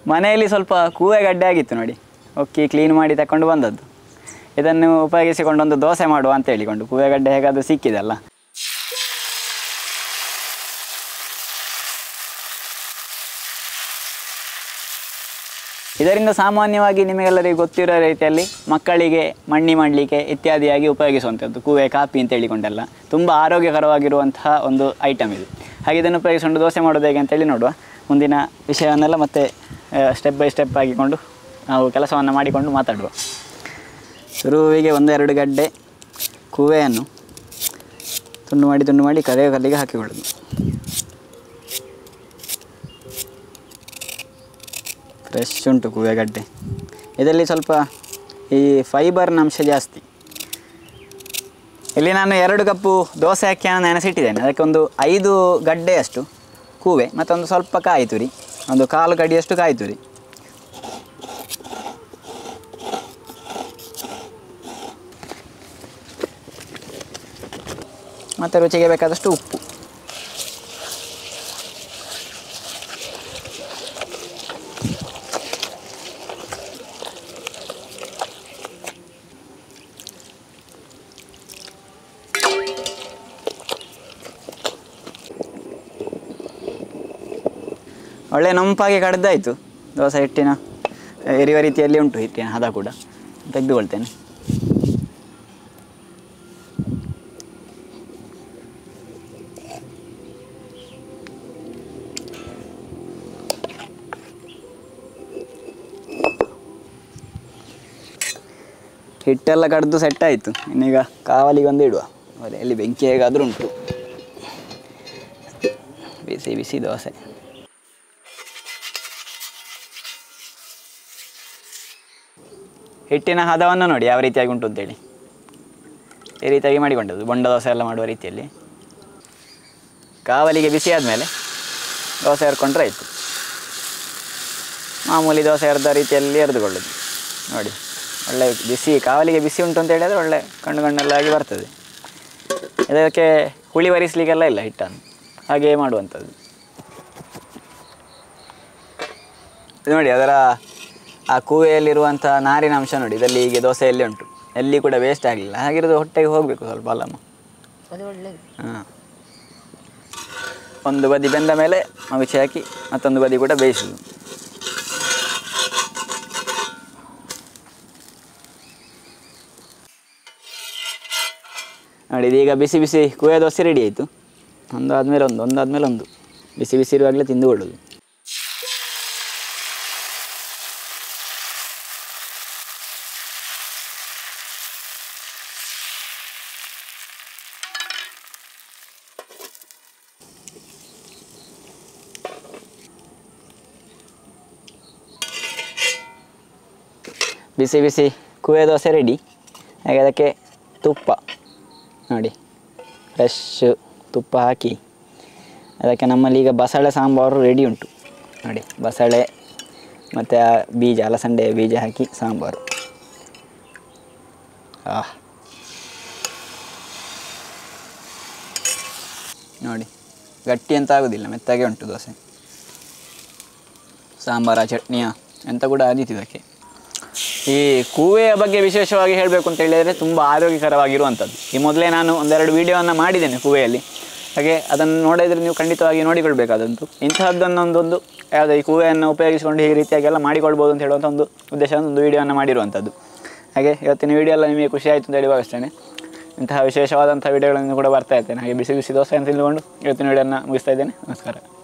ಮನೆಯಲ್ಲಿ ಸ್ವಲ್ಪ ಕೂವೆ ಗಡ್ಡೆ ಆಗಿತ್ತು ನೋಡಿ ಒಕ್ಕಿ ಕ್ಲೀನ್ ಮಾಡಿ ತಕೊಂಡು ಬಂದದ್ದು ಇದನ್ನು ಉಪಯೋಗಿಸಿಕೊಂಡು ಒಂದು ದೋಸೆ ಮಾಡುವ ಅಂತ ಹೇಳಿಕೊಂಡು ಕೂವೆ ಗಡ್ಡೆ ಹೇಗಾದರೂ ಸಿಕ್ಕಿದಲ್ಲ ಇದರಿಂದ ಸಾಮಾನ್ಯವಾಗಿ ನಿಮಗೆಲ್ಲರಿಗೂ ಗೊತ್ತಿರೋ ರೀತಿಯಲ್ಲಿ ಮಕ್ಕಳಿಗೆ ಮಣ್ಣಿ ಮಾಡಲಿಕ್ಕೆ ಇತ್ಯಾದಿಯಾಗಿ ಉಪಯೋಗಿಸುವಂಥದ್ದು ಕೂವೆ ಕಾಪಿ ಅಂತ ಹೇಳಿಕೊಂಡೆಲ್ಲ ತುಂಬ ಆರೋಗ್ಯಕರವಾಗಿರುವಂತಹ ಒಂದು ಐಟಮ್ ಇದು ಹಾಗೆ ಇದನ್ನು ಉಪಯೋಗಿಸಿಕೊಂಡು ದೋಸೆ ಮಾಡೋದು ಹೇಗೆ ಅಂತೇಳಿ ನೋಡುವ ಮುಂದಿನ ವಿಷಯವನ್ನೆಲ್ಲ ಮತ್ತೆ ಸ್ಟೆಪ್ ಬೈ ಸ್ಟೆಪ್ ಆಗಿಕೊಂಡು ನಾವು ಕೆಲಸವನ್ನು ಮಾಡಿಕೊಂಡು ಮಾತಾಡುವ ಶುರುವಿಗೆ ಒಂದೆರಡು ಗಡ್ಡೆ ಕೂವೆಯನ್ನು ತುಂಡು ಮಾಡಿ ತುಂಡು ಮಾಡಿ ಕರೆಯ ಕಲ್ಲಿಗೆ ಹಾಕಿಕೊಳ್ಳೋದು ಫ್ರೆಶ್ ಉಂಟು ಕೂವೆಗಡ್ಡೆ ಇದರಲ್ಲಿ ಸ್ವಲ್ಪ ಈ ಫೈಬರ್ನ ಅಂಶ ಜಾಸ್ತಿ ಇಲ್ಲಿ ನಾನು ಎರಡು ಕಪ್ಪು ದೋಸೆ ಅಕ್ಕಿಯನ್ನು ನೆನೆಸಿಟ್ಟಿದ್ದೇನೆ ಅದಕ್ಕೆ ಒಂದು ಐದು ಗಡ್ಡೆಯಷ್ಟು ಕೂವೆ ಮತ್ತೊಂದು ಸ್ವಲ್ಪ ಕಾಯಿ ತುರಿ ಒಂದು ಕಾಲು ಕಡಿಯಷ್ಟು ಕಾಯಿ ತುರಿ ಮತ್ತು ರುಚಿಗೆ ಬೇಕಾದಷ್ಟು ಉಪ್ಪು ಒಳ್ಳೆ ನೊಂಪಾಗಿ ಕಡ್ದಾಯಿತು ದೋಸೆ ಹಿಟ್ಟಿನ ಎರಿಯುವ ರೀತಿಯಲ್ಲಿ ಉಂಟು ಹಿಟ್ಟಿನ ಹದ ಕೂಡ ತೆಗೆದುಕೊಳ್ತೇನೆ ಹಿಟ್ಟೆಲ್ಲ ಕಡ್ದು ಸೆಟ್ ಆಯಿತು ಇನ್ನೀಗ ಕಾವಲಿಗೆ ಒಂದು ಇಡುವ ಒಲೆಯಲ್ಲಿ ಬೆಂಕಿ ಹೇಗಾದರೂ ಉಂಟು ಬಿಸಿ ಬಿಸಿ ದೋಸೆ ಹಿಟ್ಟಿನ ಹದವನ್ನು ನೋಡಿ ಯಾವ ರೀತಿಯಾಗಿ ಉಂಟು ಅಂತೇಳಿ ಈ ರೀತಿಯಾಗಿ ಮಾಡಿಕೊಂಡದ್ದು ಬೊಂಡ ದೋಸೆ ಎಲ್ಲ ಮಾಡುವ ರೀತಿಯಲ್ಲಿ ಕಾವಲಿಗೆ ಬಿಸಿ ಆದಮೇಲೆ ದೋಸೆ ಎರ್ಕೊಂಡ್ರೆ ಆಯಿತು ಮಾಮೂಲಿ ದೋಸೆ ಎರ್ದ ರೀತಿಯಲ್ಲಿ ಎರೆದುಕೊಳ್ಳೋದು ನೋಡಿ ಒಳ್ಳೆ ಬಿಸಿ ಕಾವಲಿಗೆ ಬಿಸಿ ಉಂಟು ಅಂತ ಹೇಳಿದರೆ ಒಳ್ಳೆ ಕಣ್ಣು ಕಣ್ಣೆಲ್ಲಾಗಿ ಬರ್ತದೆ ಇದಕ್ಕೆ ಹುಳಿ ಬರಿಸಲಿಕ್ಕೆಲ್ಲ ಇಲ್ಲ ಹಿಟ್ಟನ್ನು ಹಾಗೆಯೇ ಮಾಡುವಂಥದ್ದು ಇದು ನೋಡಿ ಅದರ ಆ ಕೂವೆಯಲ್ಲಿರುವಂಥ ನಾರಿನ ಅಂಶ ನೋಡಿ ಇದರಲ್ಲಿ ಹೀಗೆ ದೋಸೆಯಲ್ಲಿ ಉಂಟು ಎಲ್ಲಿ ಕೂಡ ವೇಸ್ಟ್ ಆಗಲಿಲ್ಲ ಹಾಗಿರೋದು ಹೊಟ್ಟೆಗೆ ಹೋಗಬೇಕು ಸ್ವಲ್ಪ ಅಲ್ಲಮ್ಮ ಅದು ಒಳ್ಳೇದು ಹಾಂ ಒಂದು ಬದಿ ಬೆಂದ ಮೇಲೆ ಮಗುಚಿ ಹಾಕಿ ಮತ್ತೊಂದು ಬದಿ ಕೂಡ ಬೇಯಿಸೋದು ನೋಡಿ ಇದೀಗ ಬಿಸಿ ಬಿಸಿ ಕುಯ್ಯ ದೋಸೆ ರೆಡಿ ಆಯಿತು ಒಂದು ಆದಮೇಲೆ ಒಂದು ಒಂದು ಆದಮೇಲೆ ಒಂದು ಬಿಸಿ ಬಿಸಿ ಇರುವಾಗಲೇ ತಿಂದುಕೊಳ್ಳೋದು ಬಿಸಿ ಬಿಸಿ ಕುವೆ ದೋಸೆ ರೆಡಿ ಹಾಗೆ ಅದಕ್ಕೆ ತುಪ್ಪ ನೋಡಿ ಫ್ರೆಶ್ ತುಪ್ಪ ಹಾಕಿ ಅದಕ್ಕೆ ನಮ್ಮಲ್ಲಿ ಈಗ ಬಸಳೆ ಸಾಂಬಾರು ರೆಡಿ ಉಂಟು ನೋಡಿ ಬಸಳೆ ಮತ್ತು ಆ ಬೀಜ ಅಲಸಂಡೆ ಬೀಜ ಹಾಕಿ ಸಾಂಬಾರು ಆಹ್ ನೋಡಿ ಗಟ್ಟಿ ಅಂತ ಆಗೋದಿಲ್ಲ ಮೆತ್ತಗೆ ಉಂಟು ದೋಸೆ ಸಾಂಬಾರ ಚಟ್ನಿಯ ಎಂತ ಕೂಡ ಆದೀತು ಇದಕ್ಕೆ ಈ ಕೂವೆಯ ಬಗ್ಗೆ ವಿಶೇಷವಾಗಿ ಹೇಳಬೇಕು ಅಂತ ಹೇಳಿದರೆ ತುಂಬ ಆರೋಗ್ಯಕರವಾಗಿರುವಂಥದ್ದು ಈ ಮೊದಲೇ ನಾನು ಒಂದೆರಡು ವಿಡಿಯೋವನ್ನು ಮಾಡಿದ್ದೇನೆ ಕೂವೆಯಲ್ಲಿ ಹಾಗೆ ಅದನ್ನು ನೋಡಿದರೆ ನೀವು ಖಂಡಿತವಾಗಿ ನೋಡಿಕೊಳ್ಬೇಕಾದಂತು ಇಂತಹದ್ದನ್ನೊಂದೊಂದು ಯಾವುದೇ ಈ ಕೂವೆಯನ್ನು ಉಪಯೋಗಿಸಿಕೊಂಡು ಈ ರೀತಿಯಾಗೆಲ್ಲ ಮಾಡಿಕೊಳ್ಬೋದು ಅಂತ ಹೇಳುವಂಥ ಒಂದು ಉದ್ದೇಶ ಒಂದು ವಿಡಿಯೋವನ್ನು ಮಾಡಿರುವಂಥದ್ದು ಹಾಗೆ ಇವತ್ತಿನ ವಿಡಿಯೋ ಎಲ್ಲ ನಿಮಗೆ ಖುಷಿ ಆಯಿತು ಅಂತ ಹೇಳಿ ಭಾವಿಸ್ತೇನೆ ಇಂತಹ ವಿಶೇಷವಾದಂಥ ವಿಡಿಯೋಗಳನ್ನು ಕೂಡ ಬರ್ತಾ ಇರ್ತೇನೆ ಹಾಗೆ ಬಿಸಿ ಬಿಸಿ ದೋಸೆಯನ್ನು ತಿಂದುಕೊಂಡು ಇವತ್ತಿನ ವಿಡಿಯೋನ ಮುಗಿಸ್ತಾ ಇದ್ದೇನೆ ನಮಸ್ಕಾರ